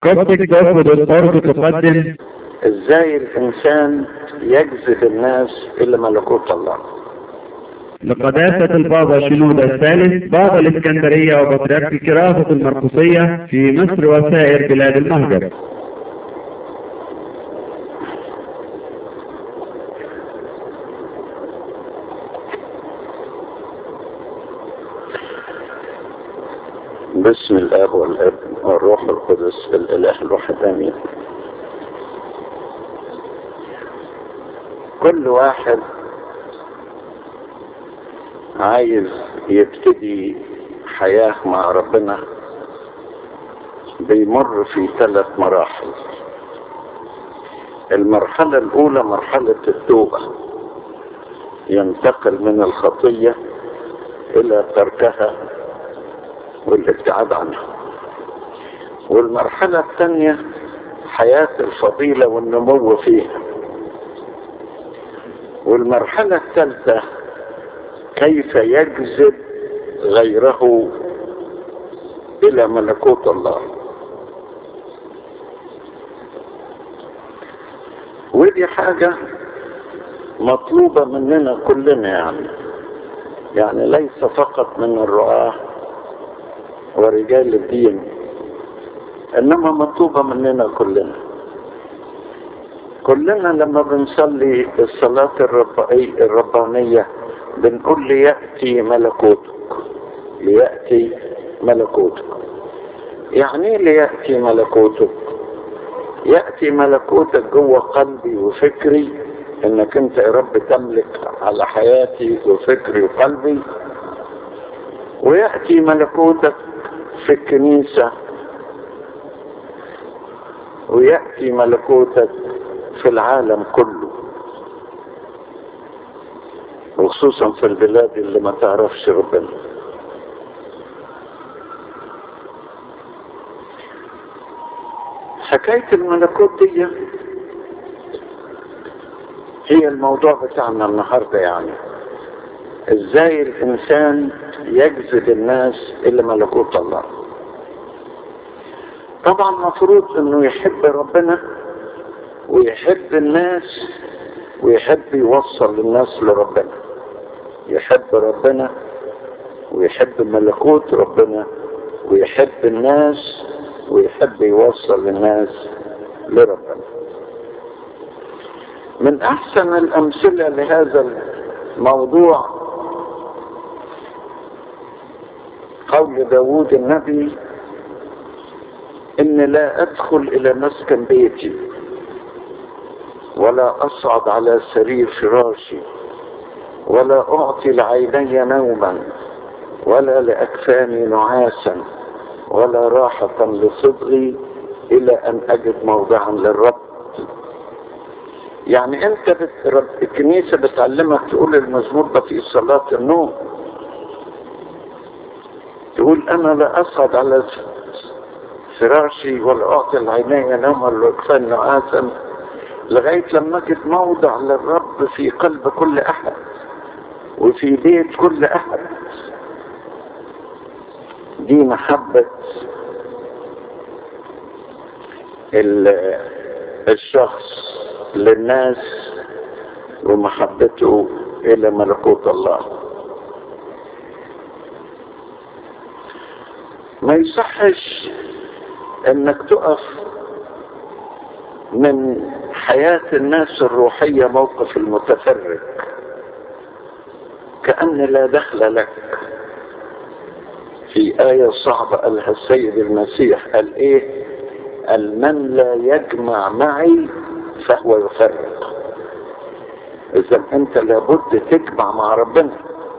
قصدك تاخد الأرض تقدم ازاي الانسان يجذب الناس الى ملكوت الله لقداسة البابا شنودة الثالث بابا الإسكندرية وبطريرك الكرافة المرقسية في مصر وسائر بلاد المهجر باسم الاب والابن والروح القدس الاله الواحد امين كل واحد عايز يبتدي حياة مع ربنا بيمر في ثلاث مراحل المرحلة الأولى مرحلة التوبة ينتقل من الخطية إلى تركها والابتعاد عنها والمرحلة الثانية حياة الفضيلة والنمو فيها والمرحلة الثالثة كيف يجذب غيره إلى ملكوت الله ودي حاجة مطلوبة مننا كلنا يعني يعني ليس فقط من الرعاة ورجال الدين انما مطلوبة مننا كلنا كلنا لما بنصلي الصلاة الربانية بنقول ليأتي ملكوتك ليأتي ملكوتك يعني ايه ليأتي ملكوتك يأتي ملكوتك جوه قلبي وفكري انك انت يا رب تملك على حياتي وفكري وقلبي ويأتي ملكوتك في الكنيسة ويأتي ملكوتك في العالم كله وخصوصا في البلاد اللي ما تعرفش ربنا حكاية الملكوت دي هي الموضوع بتاعنا النهاردة يعني ازاي الانسان يجذب الناس الى ملكوت الله طبعا مفروض انه يحب ربنا ويحب الناس ويحب يوصل الناس لربنا يحب ربنا ويحب ملكوت ربنا ويحب الناس ويحب يوصل الناس لربنا من احسن الامثله لهذا الموضوع قول داود النبي ان لا ادخل الى مسكن بيتي ولا اصعد على سرير فراشي ولا اعطي لعيني نوما ولا لاكفاني نعاسا ولا راحة لصدغي الى ان اجد موضعا للرب يعني انت بت... رب... الكنيسة بتعلمك تقول المزمور ده في صلاة النوم تقول انا لا اصعد على فراشي ولا اعطي العيني نوما ولا اكفاني نعاسا لغاية لما اجد موضع للرب في قلب كل احد وفي بيت كل احد دي محبة الشخص للناس ومحبته الى ملكوت الله ما يصحش انك تقف من حياة الناس الروحية موقف المتفرج كأن لا دخل لك في آية صعبة قالها السيد المسيح قال إيه قال من لا يجمع معي فهو يفرق إذا أنت لابد تجمع مع ربنا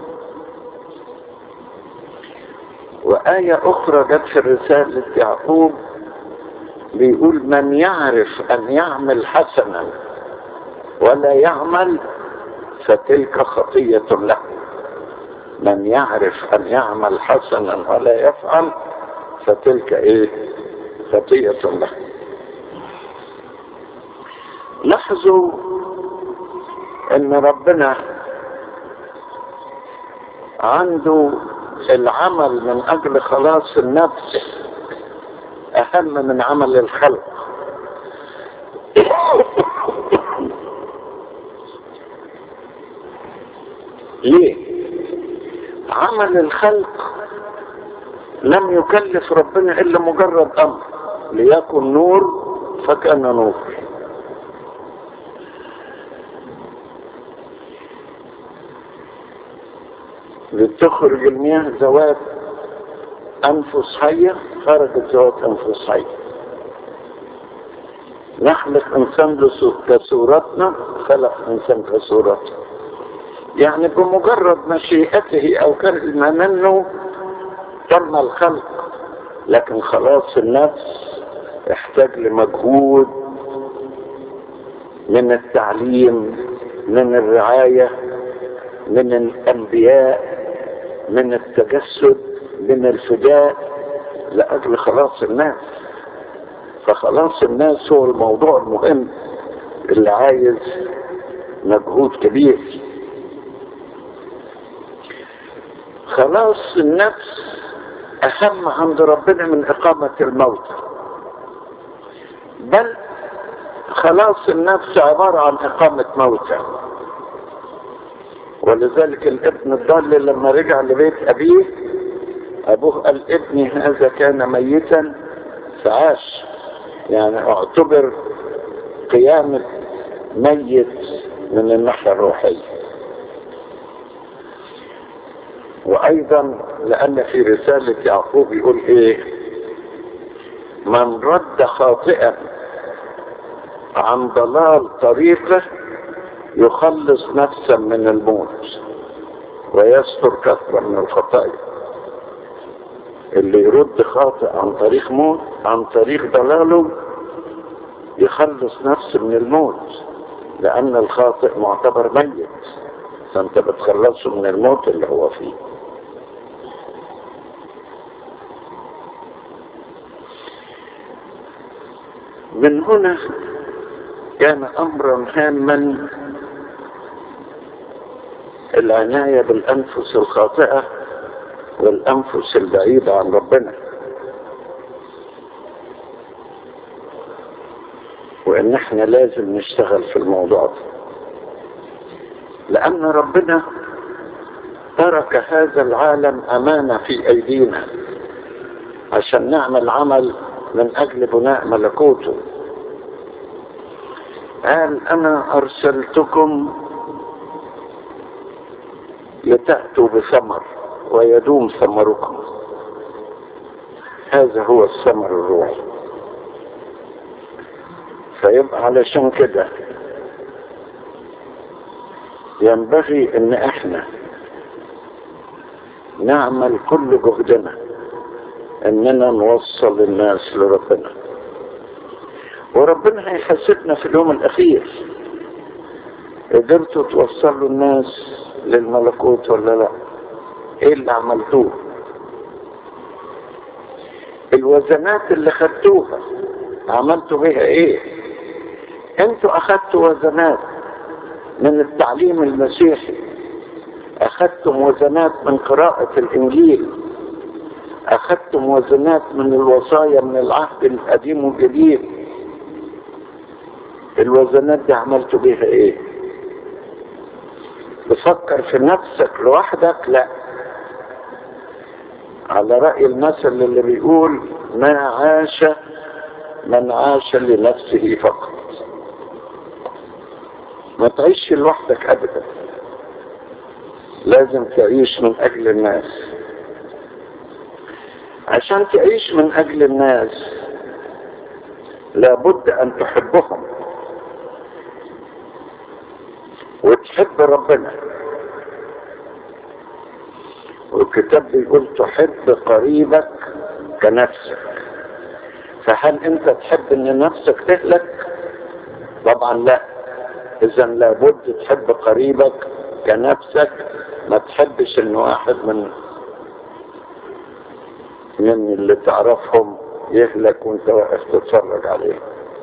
وآية أخرى جت في رسالة يعقوب بيقول من يعرف أن يعمل حسنا ولا يعمل فتلك خطية له من يعرف أن يعمل حسنا ولا يفعل فتلك إيه خطية له لاحظوا ان ربنا عنده العمل من اجل خلاص النفس اهم من عمل الخلق ليه عمل الخلق لم يكلف ربنا الا مجرد امر ليكن نور فكان نور لتخرج المياه ذوات انفس حيه خرجت ذوات انفس حيه نخلق انسان كصورتنا خلق انسان كصورته يعني بمجرد مشيئته او كلمه منه تم الخلق لكن خلاص النفس احتاج لمجهود من التعليم من الرعايه من الانبياء من التجسد من الفداء لاجل خلاص الناس فخلاص الناس هو الموضوع المهم اللي عايز مجهود كبير خلاص النفس اهم عند ربنا من اقامة الموت بل خلاص النفس عبارة عن اقامة موتى ولذلك الابن الضال لما رجع لبيت ابيه ابوه قال ابني هذا كان ميتا فعاش يعني اعتبر قيامة ميت من الناحية الروحية وايضا لان في رسالة يعقوب يقول ايه من رد خاطئا عن ضلال طريقه يخلص نفسا من الموت ويستر كثرة من الخطايا اللي يرد خاطئ عن طريق موت عن طريق ضلاله يخلص نفسه من الموت لأن الخاطئ معتبر ميت فأنت بتخلصه من الموت اللي هو فيه من هنا كان أمرا هاما العناية بالأنفس الخاطئة والأنفس البعيدة عن ربنا وإن احنا لازم نشتغل في الموضوع ده لأن ربنا ترك هذا العالم أمانة في أيدينا عشان نعمل عمل من أجل بناء ملكوته قال أنا أرسلتكم لتأتوا بثمر ويدوم ثمركم هذا هو الثمر الروحي فيبقى علشان كده ينبغي ان احنا نعمل كل جهدنا اننا نوصل الناس لربنا وربنا هيحاسبنا في اليوم الاخير قدرتوا توصلوا الناس للملكوت ولا لا ايه اللي عملتوه الوزنات اللي خدتوها عملتوا بيها ايه انتوا اخدتوا وزنات من التعليم المسيحي اخدتم وزنات من قراءة الانجيل اخدتم وزنات من الوصايا من العهد القديم والجديد الوزنات دي عملتوا بيها ايه تفكر في نفسك لوحدك لا على رأي المثل اللي بيقول ما عاش من عاش لنفسه فقط ما تعيش لوحدك ابدا لازم تعيش من اجل الناس عشان تعيش من اجل الناس لابد ان تحبهم وتحب ربنا والكتاب بيقول تحب قريبك كنفسك فهل انت تحب ان نفسك تهلك طبعا لا اذا لابد تحب قريبك كنفسك ما تحبش ان واحد من من اللي تعرفهم يهلك وانت واقف تتفرج عليه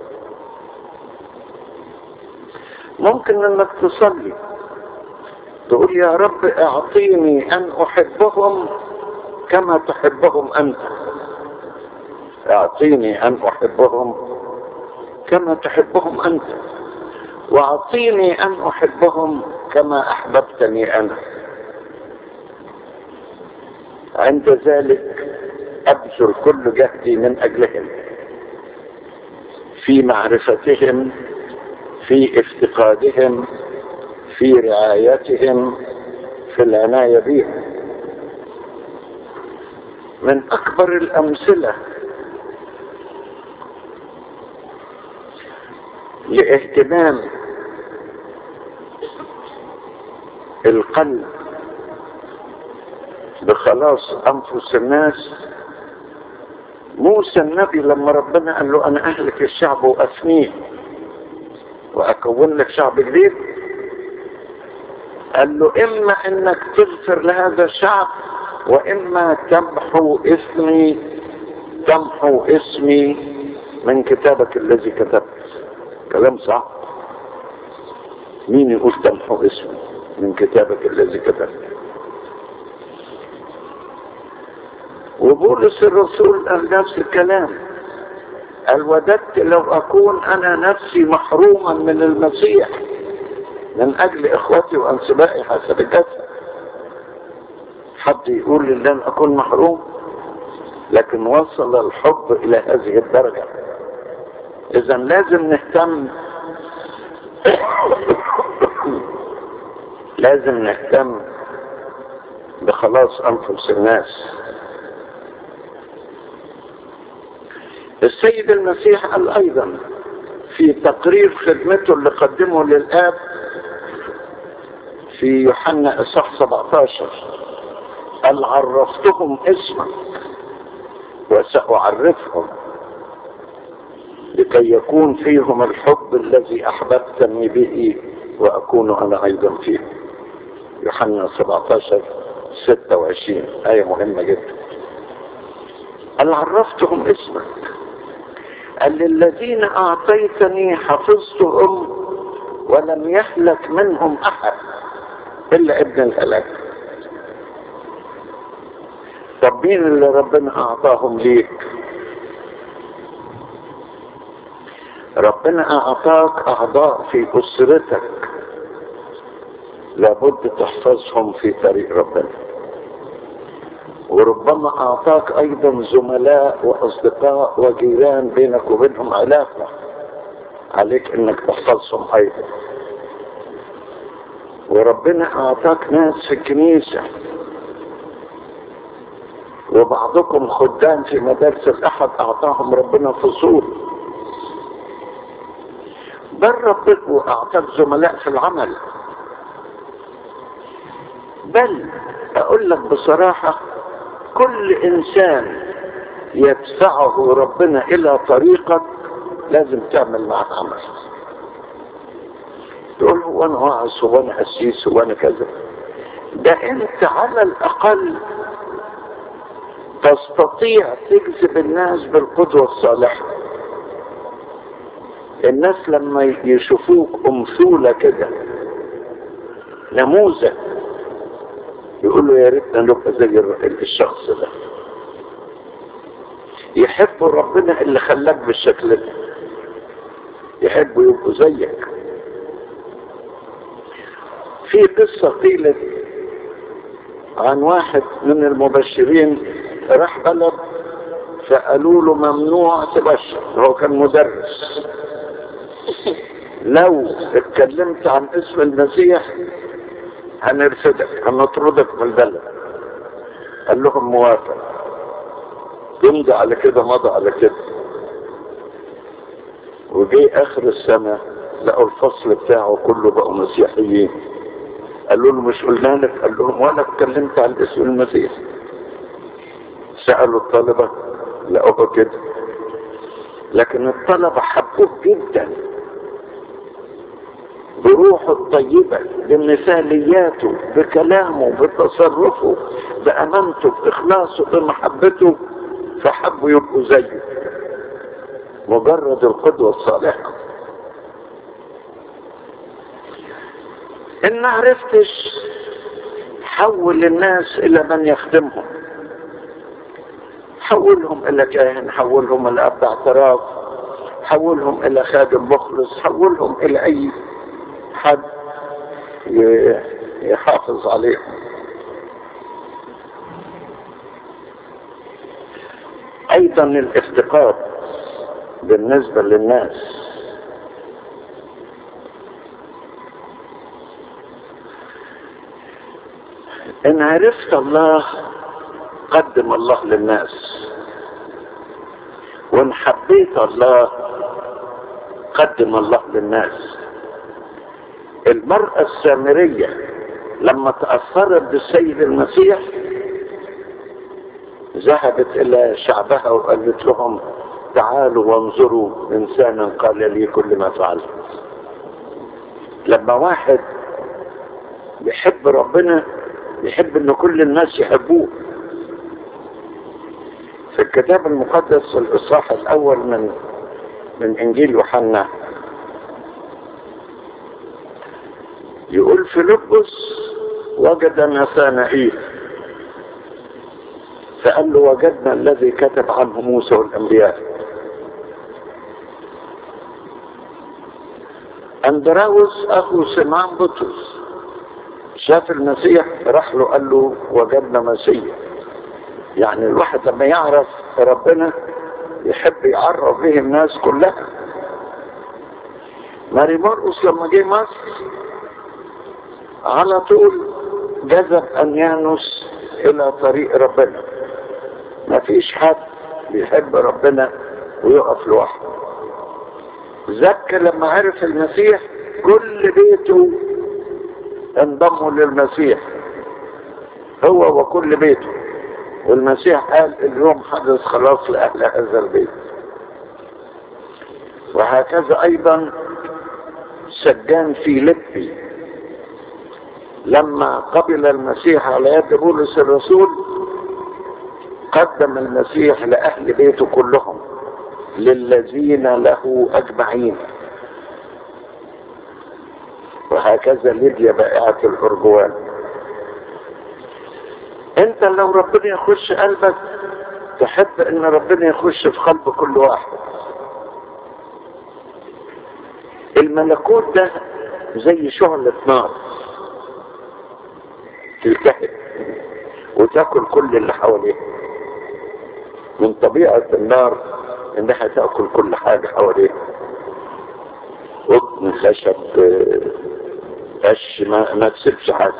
ممكن انك تصلي تقول يا رب اعطيني ان احبهم كما تحبهم انت اعطيني ان احبهم كما تحبهم انت واعطيني ان احبهم كما احببتني انا عند ذلك ابذل كل جهدي من اجلهم في معرفتهم في افتقادهم في رعايتهم في العناية بهم من اكبر الامثلة لاهتمام القلب بخلاص انفس الناس موسى النبي لما ربنا قال له انا اهلك الشعب وافنيه واكون لك شعب جديد قال له اما انك تغفر لهذا الشعب واما تمحو اسمي تمحو اسمي من كتابك الذي كتبت كلام صح مين يقول تمحو اسمي من كتابك الذي كتبت وبولس الرسول قال نفس الكلام قال وددت لو اكون انا نفسي محروما من المسيح من اجل اخوتي وانسبائي حسب الجسد حد يقول لي لن اكون محروم لكن وصل الحب الى هذه الدرجة اذا لازم نهتم لازم نهتم بخلاص انفس الناس السيد المسيح قال ايضا في تقرير خدمته اللي قدمه للاب في يوحنا اصحاح 17 قال عرفتهم اسمك وسأعرفهم لكي يكون فيهم الحب الذي أحببتني به وأكون أنا أيضا فيه يوحنا 17 26 آية مهمة جدا قال عرفتهم اسمك قال للذين أعطيتني حفظتهم ولم يهلك منهم أحد إلا ابن الهلاك طب مين اللي ربنا أعطاهم ليك ربنا أعطاك أعضاء في أسرتك لابد تحفظهم في طريق ربنا وربما أعطاك أيضا زملاء وأصدقاء وجيران بينك وبينهم علاقة عليك إنك تحفظهم أيضا وربنا أعطاك ناس في الكنيسة وبعضكم خدام في مدارس الأحد أعطاهم ربنا فصول بل ربك أعطاك زملاء في العمل بل أقول لك بصراحة كل إنسان يدفعه ربنا إلى طريقك لازم تعمل معه عمل تقول هو أنا واعظ وأنا قسيس وأنا كذا ده أنت على الأقل تستطيع تجذب الناس بالقدوة الصالحة الناس لما يشوفوك أمثولة كده نموذج يقولوا يا ريتنا نبقى زي الشخص ده يحبوا ربنا اللي خلاك بالشكل ده يحبوا يبقوا زيك في قصة قيلت عن واحد من المبشرين راح بلد فقالوا له ممنوع تبشر هو كان مدرس لو اتكلمت عن اسم المسيح هنرفدك هنطردك من البلد قال لهم موافق يمضي على كده مضى على كده وجي اخر السنة لقوا الفصل بتاعه كله بقوا مسيحيين قالوا له مش قلنا لك قال لهم وانا اتكلمت عن اسم المسيح سألوا الطلبة لقوه كده لكن الطلبة حبوه جدا بروحه الطيبة بمثالياته بكلامه بتصرفه بأمانته بإخلاصه بمحبته فحبوا يبقوا زيه مجرد القدوة الصالحة إن ما عرفتش حول الناس إلى من يخدمهم حولهم الى كاهن حولهم الى اب اعتراف حولهم الى خادم مخلص حولهم الى اي حد يحافظ عليهم ايضا الافتقاد بالنسبة للناس ان عرفت الله قدم الله للناس وان حبيت الله قدم الله للناس المرأة السامرية لما تأثرت بالسيد المسيح ذهبت الى شعبها وقالت لهم تعالوا وانظروا انسانا قال لي كل ما فعلت لما واحد بيحب ربنا يحب ان كل الناس يحبوه في الكتاب المقدس الاصحاح الاول من من انجيل يوحنا يقول فيلبس وجد نثانائيل فقال له وجدنا الذي كتب عنه موسى والانبياء اندراوس اخو سمعان بطرس شاف المسيح راح له قال له وجدنا مسيح يعني الواحد لما يعرف ربنا يحب يعرف به الناس كلها ماري مرقس لما جه مصر على طول جذب انيانوس الى طريق ربنا ما فيش حد بيحب ربنا ويقف لوحده زكى لما عرف المسيح كل بيته انضموا للمسيح هو وكل بيته والمسيح قال اليوم حدث خلاص لأهل هذا البيت وهكذا أيضا سجان فيليبي لما قبل المسيح على يد بولس الرسول قدم المسيح لأهل بيته كلهم للذين له أجمعين وهكذا ليبيا بائعة الأرجوان انت لو ربنا يخش قلبك تحب ان ربنا يخش في قلب كل واحد الملكوت ده زي شعلة نار تلتهب وتاكل كل اللي حواليها من طبيعة النار انها تاكل كل حاجة حواليها قطن خشب قش ما, ما تسيبش حاجة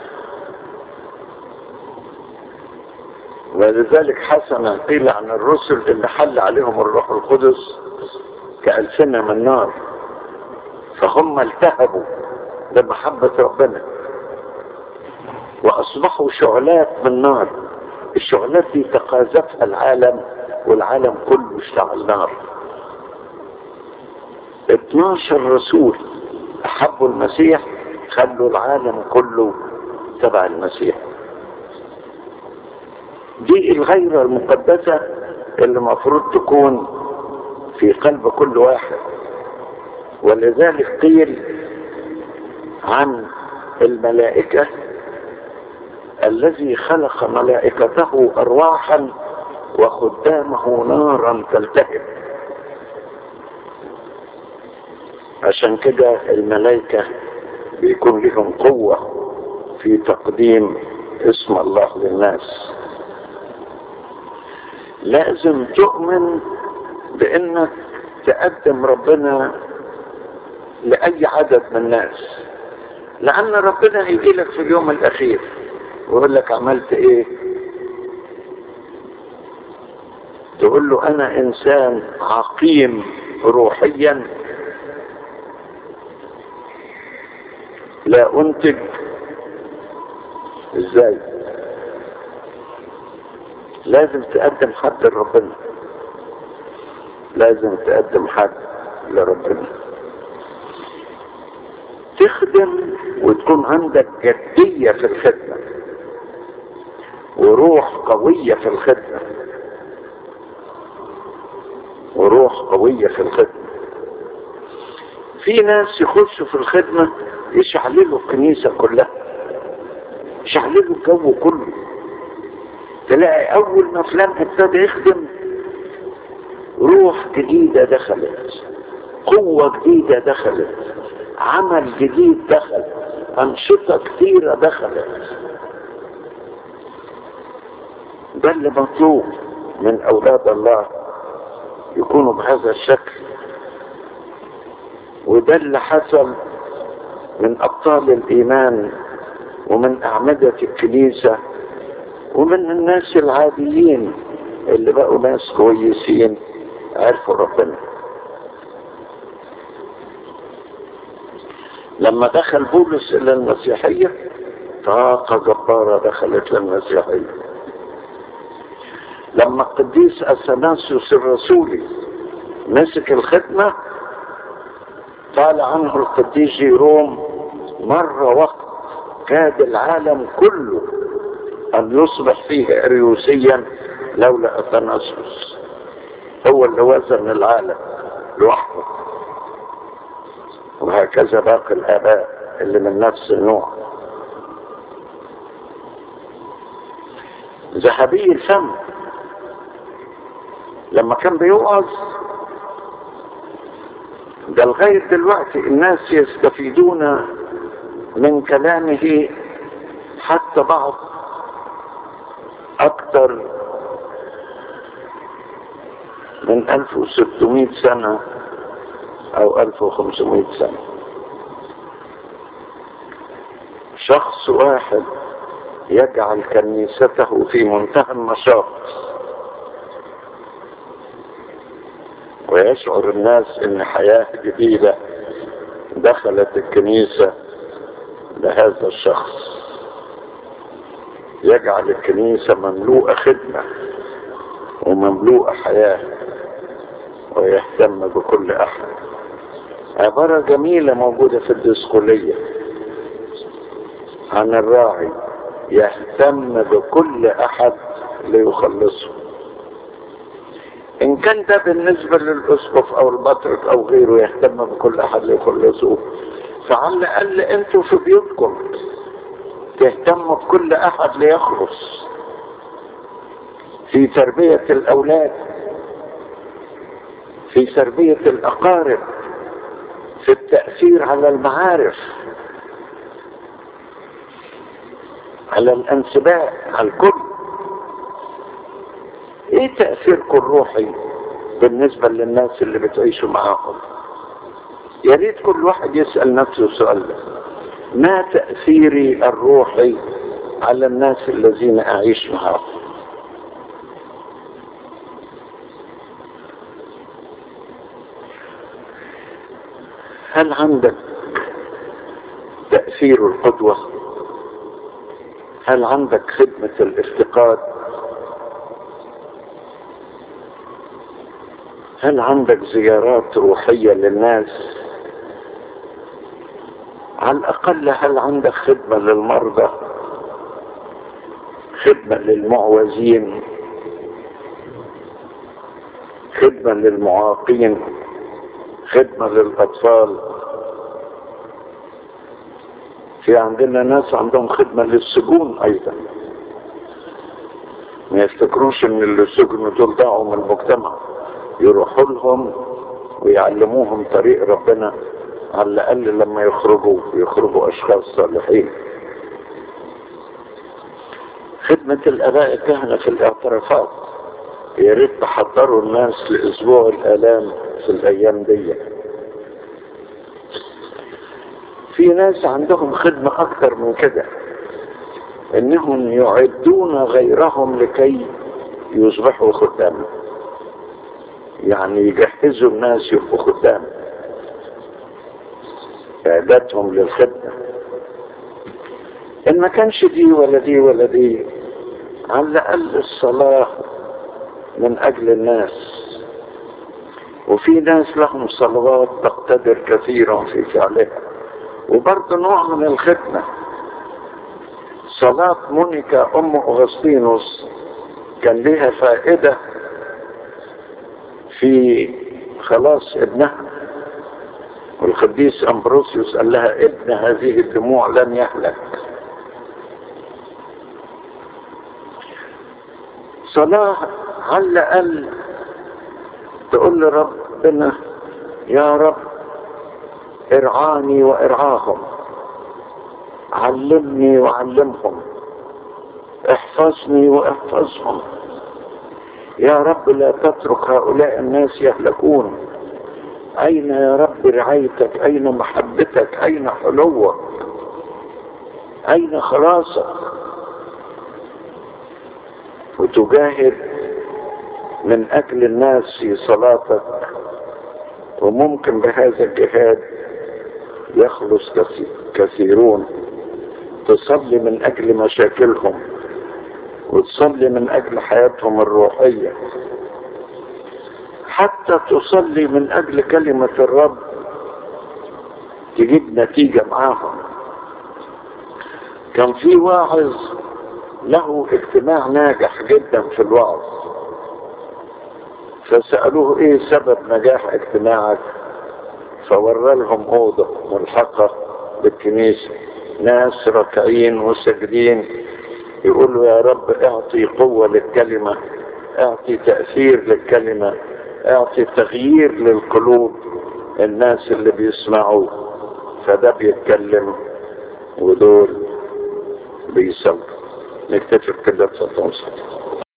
ولذلك حسنا قيل عن الرسل اللي حل عليهم الروح القدس كألسنة من نار فهم التهبوا بمحبة ربنا وأصبحوا شعلات من نار الشعلات دي تقاذفها العالم والعالم كله اشتعل نار 12 رسول أحبوا المسيح خلوا العالم كله تبع المسيح دي الغيرة المقدسة اللي المفروض تكون في قلب كل واحد ولذلك قيل عن الملائكة الذي خلق ملائكته أرواحا وخدامه نارا تلتهب عشان كده الملائكة بيكون لهم قوة في تقديم اسم الله للناس لازم تؤمن بانك تقدم ربنا لأي عدد من الناس لأن ربنا هيجي لك في اليوم الأخير ويقول لك عملت إيه تقول له أنا إنسان عقيم روحيا لا أنتج إزاي لازم تقدم حد لربنا لازم تقدم حد لربنا تخدم وتكون عندك جدية في الخدمة وروح قوية في الخدمة وروح قوية في الخدمة في ناس يخشوا في الخدمة يشعللوا الكنيسة كلها يشعللوا الجو كله تلاقي اول ما فلان ابتدى يخدم روح جديدة دخلت قوة جديدة دخلت عمل جديد دخل أنشطة كثيرة دخلت ده اللي مطلوب من أولاد الله يكونوا بهذا الشكل وده اللي حصل من أبطال الإيمان ومن أعمدة الكنيسة ومن الناس العاديين اللي بقوا ناس كويسين عرفوا ربنا لما دخل بولس إلى المسيحية طاقة جبارة دخلت للمسيحية لما القديس أثناسيوس الرسولي مسك الخدمة قال عنه القديس جيروم مرة وقت كاد العالم كله أن يصبح فيه أريوسيا لولا أثناسيوس هو اللي وزن العالم لوحده وهكذا باقي الآباء اللي من نفس النوع ذهبي الفم لما كان بيوعظ ده لغاية دلوقتي الناس يستفيدون من كلامه حتى بعض أكثر من 1600 سنة أو 1500 سنة شخص واحد يجعل كنيسته في منتهى النشاط ويشعر الناس ان حياة جديدة دخلت الكنيسة لهذا الشخص يجعل الكنيسة مملوءة خدمة ومملوءة حياة ويهتم بكل أحد عبارة جميلة موجودة في الدسكولية عن الراعي يهتم بكل أحد ليخلصه إن كان ده بالنسبة للأسقف أو البطرك أو غيره يهتم بكل أحد ليخلصه فعلى الأقل أنتوا في بيوتكم تهتموا بكل أحد ليخلص في تربية الأولاد في تربية الأقارب في التأثير على المعارف على الانسباء على الكل ايه تأثيركم الروحي بالنسبة للناس اللي بتعيشوا معاهم يا ريت كل واحد يسأل نفسه سؤال ده ما تأثيري الروحي على الناس الذين أعيش معهم هل عندك تأثير القدوة هل عندك خدمة الافتقاد هل عندك زيارات روحية للناس على الأقل هل عندك خدمة للمرضى خدمة للمعوزين خدمة للمعاقين خدمة للأطفال في عندنا ناس عندهم خدمة للسجون أيضا ما يفتكروش ان اللي سجنوا دول ضاعوا من المجتمع يروحوا لهم ويعلموهم طريق ربنا على الأقل لما يخرجوا يخرجوا أشخاص صالحين خدمة الآباء الكهنة في الاعترافات يا ريت تحضروا الناس لأسبوع الآلام في الأيام دي في ناس عندهم خدمة أكثر من كده إنهم يعدون غيرهم لكي يصبحوا خدام يعني يجهزوا الناس يبقوا خدام إعدادهم للخدمة إن ما كانش دي ولا دي ولا دي على الأقل الصلاة من أجل الناس وفي ناس لهم صلوات تقتدر كثيرا في فعلها وبرضه نوع من الخدمة صلاة مونيكا أم أغسطينوس كان لها فائدة في خلاص ابنها والقديس أمبروسيوس قال لها ابن هذه الدموع لن يهلك صلاة على الأقل تقول لربنا يا رب ارعاني وارعاهم علمني وعلمهم احفظني واحفظهم يا رب لا تترك هؤلاء الناس يهلكون اين يا رب رعايتك اين محبتك اين حلوك اين خلاصك وتجاهد من اجل الناس في صلاتك وممكن بهذا الجهاد يخلص كثيرون تصلي من اجل مشاكلهم وتصلي من اجل حياتهم الروحية حتى تصلي من اجل كلمة الرب تجيب نتيجة معاهم كان في واعظ له اجتماع ناجح جدا في الوعظ فسألوه ايه سبب نجاح اجتماعك فورى لهم اوضة ملحقة بالكنيسة ناس راكعين وساجدين يقولوا يا رب اعطي قوة للكلمة اعطي تأثير للكلمة اعطي تغيير للقلوب الناس اللي بيسمعوا فده بيتكلم ودول بيسمعوا نكتفي كده تصدقوا